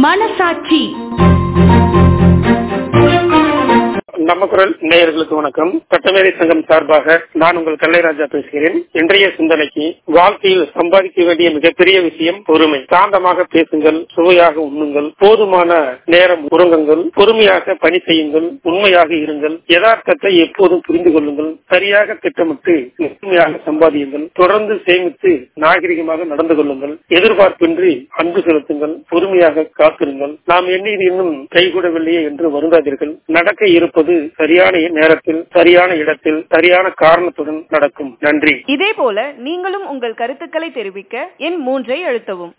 மனசாட்சி நம்ம குரல் நேயர்களுக்கு வணக்கம் சட்டமேதை சங்கம் சார்பாக நான் உங்கள் கல்லைராஜா பேசுகிறேன் இன்றைய சிந்தனைக்கு வாழ்க்கையில் சம்பாதிக்க வேண்டிய மிகப்பெரிய விஷயம் பொறுமை சாந்தமாக பேசுங்கள் சுவையாக உண்ணுங்கள் போதுமான நேரம் உறங்குங்கள் பொறுமையாக பணி செய்யுங்கள் உண்மையாக இருங்கள் யதார்த்தத்தை எப்போதும் புரிந்து கொள்ளுங்கள் சரியாக திட்டமிட்டு முழுமையாக சம்பாதியுங்கள் தொடர்ந்து சேமித்து நாகரிகமாக நடந்து கொள்ளுங்கள் எதிர்பார்ப்பின்றி அன்பு செலுத்துங்கள் பொறுமையாக காத்திருங்கள் நாம் எண்ணியது இன்னும் கைகூடவில்லையே என்று வருந்தாதீர்கள் நடக்க இருப்பது சரியான நேரத்தில் சரியான இடத்தில் சரியான காரணத்துடன் நடக்கும் நன்றி இதே போல நீங்களும் உங்கள் கருத்துக்களை தெரிவிக்க எண் மூன்றை அழுத்தவும்